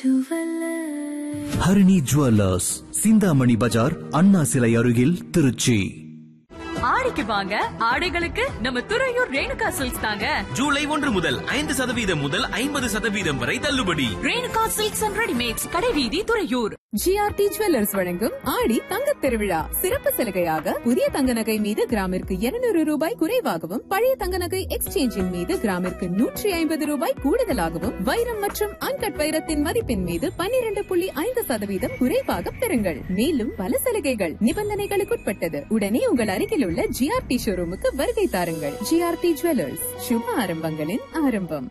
Harini jewellers Chintamani Bazaar Anna சிலை அருகில் திருச்சி ஆடிக்கு வாங்க ஆடைகளுக்கு நம்ம துறையூர் ரேணுகா சில்க்ஸ் தாங்க ஜூலை ஒன்று முதல் ஐந்து சதவீதம் முதல் ஐம்பது சதவீதம் வரை தள்ளுபடி ரேணுகா சில்க்ஸ் அண்ட் ரெடிமேட்ஸ் கடைவீதி துறையூர் ஜிஆர்டி ஜுவல்லர்ஸ் வழங்கும் ஆடி தங்கத் திருவிழா சிறப்பு சலுகையாக புதிய தங்க நகை மீது கிராமிற்கு 200 ரூபாய் குறைவாகவும் பழைய தங்க நகை எக்ஸ்சேஞ்சின் மீது கிராமிற்கு நூற்றி ஐம்பது ரூபாய் கூடுதலாகவும் வைரம் மற்றும் அன்கட் வைரத்தின் மதிப்பின் மீது 12.5% புள்ளி ஐந்து சதவீதம் குறைவாக பெறுங்கள் மேலும் பல சலுகைகள் நிபந்தனைகளுக்குட்பட்டது உடனே உங்கள் அருகில் உள்ள ஜிஆர்டி ஷோரூமுக்கு வருகை தாருங்கள் ஜிஆர்டி ஜுவல்லர்ஸ் சுப ஆரம்பங்களின் ஆரம்பம்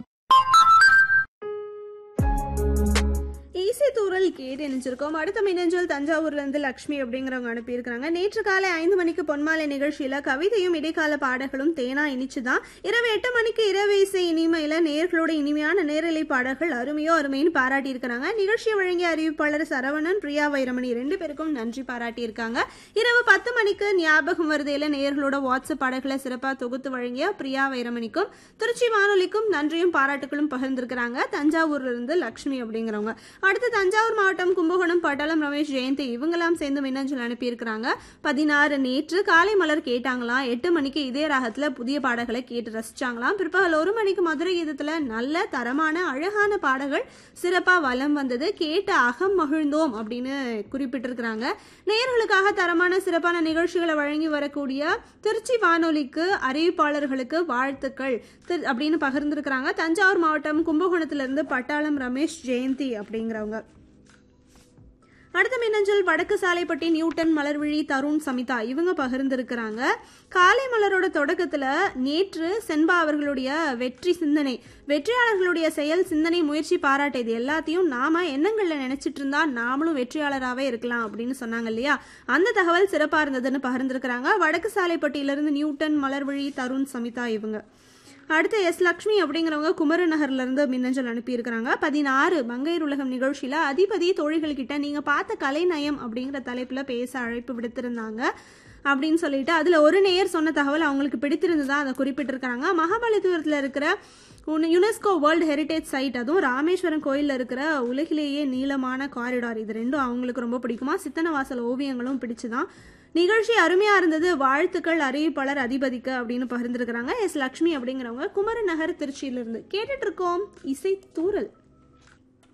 ஈசி தூரல் கேட்டு இணைஞ்சிருக்கோம் அடுத்த மின்னஞ்சல் தஞ்சாவூர்ல இருந்து லக்ஷ்மி அப்படிங்கிறவங்க அனுப்பியிருக்கிறாங்க நேற்று காலை ஐந்து மணிக்கு பொன்மாலை நிகழ்ச்சியில கவிதையும் இடைக்கால பாடல்களும் தேனா இனிச்சுதான் இரவு எட்டு மணிக்கு இரவு இசை இனிமையில நேர்களோட இனிமையான நேரலை பாடல்கள் அருமையோ அருமைன்னு பாராட்டி இருக்கிறாங்க நிகழ்ச்சியை வழங்கிய அறிவிப்பாளர் சரவணன் பிரியா வைரமணி ரெண்டு பேருக்கும் நன்றி பாராட்டி இருக்காங்க இரவு பத்து மணிக்கு ஞாபகம் வருதையில நேர்களோட வாட்ஸ்அப் பாடல்களை சிறப்பாக தொகுத்து வழங்கிய பிரியா வைரமணிக்கும் திருச்சி வானொலிக்கும் நன்றியும் பாராட்டுகளும் பகிர்ந்திருக்கிறாங்க தஞ்சாவூர்ல இருந்து லக்ஷ்மி அப்படிங்கிறவங்க அடுத்து தஞ்சாவூர் மாவட்டம் கும்பகோணம் பட்டாளம் ரமேஷ் ஜெயந்தி இவங்கெல்லாம் சேர்ந்து மின்னஞ்சல் அனுப்பியிருக்கிறாங்க பதினாறு நேற்று காலை மலர் கேட்டாங்களாம் எட்டு மணிக்கு இதே ராகத்துல புதிய பாடல்களை கேட்டு ரசிச்சாங்களாம் பிற்பகல் ஒரு மணிக்கு மதுரை கீதத்துல நல்ல தரமான அழகான பாடல்கள் சிறப்பா வலம் வந்தது கேட்டு அகம் மகிழ்ந்தோம் அப்படின்னு குறிப்பிட்டிருக்கிறாங்க நேயர்களுக்காக தரமான சிறப்பான நிகழ்ச்சிகளை வழங்கி வரக்கூடிய திருச்சி வானொலிக்கு அறிவிப்பாளர்களுக்கு வாழ்த்துக்கள் திரு- அப்படின்னு பகிர்ந்திருக்கிறாங்க தஞ்சாவூர் மாவட்டம் கும்பகோணத்திலிருந்து பட்டாளம் ரமேஷ் ஜெயந்தி அப்படிங்கிறவங்க அடுத்த மின்னஞ்சல் வடக்கு சாலைப்பட்டி நியூட்டன் மலர்விழி தருண் சமிதா இவங்க பகிர்ந்திருக்கிறாங்க காலை மலரோட தொடக்கத்துல நேற்று சென்பா அவர்களுடைய வெற்றி சிந்தனை வெற்றியாளர்களுடைய செயல் சிந்தனை முயற்சி பாராட்டு இது எல்லாத்தையும் நாம எண்ணங்கள்ல நினைச்சிட்டு இருந்தா நாமளும் வெற்றியாளராகவே இருக்கலாம் அப்படின்னு சொன்னாங்க இல்லையா அந்த தகவல் சிறப்பா இருந்ததுன்னு பகிர்ந்திருக்கிறாங்க வடக்கு சாலைப்பட்டியிலிருந்து நியூட்டன் மலர்விழி தருண் சமிதா இவங்க அடுத்து எஸ் லக்ஷ்மி அப்படிங்கிறவங்க குமர நகர்ல இருந்து மின்னஞ்சல் அனுப்பியிருக்கிறாங்க பதினாறு மங்கையர் உலகம் நிகழ்ச்சியில அதிபதி தோழிகள் கிட்ட நீங்க பார்த்த கலைநயம் அப்படிங்கிற தலைப்புல பேச அழைப்பு விடுத்திருந்தாங்க அப்படின்னு சொல்லிட்டு அதுல ஒரு நேயர் சொன்ன தகவல் அவங்களுக்கு பிடித்திருந்ததா அதை குறிப்பிட்டிருக்காங்க மகாபலிபுரத்துல இருக்கிற உன் யுனெஸ்கோ வேர்ல்டு ஹெரிடேஜ் சைட் அதுவும் ராமேஸ்வரம் கோயில்ல இருக்கிற உலகிலேயே நீளமான காரிடார் இது ரெண்டும் அவங்களுக்கு ரொம்ப பிடிக்குமா சித்தனவாசல் ஓவியங்களும் பிடிச்சுதான் நிகழ்ச்சி அருமையா இருந்தது வாழ்த்துக்கள் அறிவிப்பாளர் அதிபதிக்கு அப்படின்னு பகிர்ந்திருக்கிறாங்க எஸ் லக்ஷ்மி அப்படிங்கிறவங்க குமரன் நகர் திருச்சியிலிருந்து கேட்டுட்டு இருக்கோம் இசை தூரல்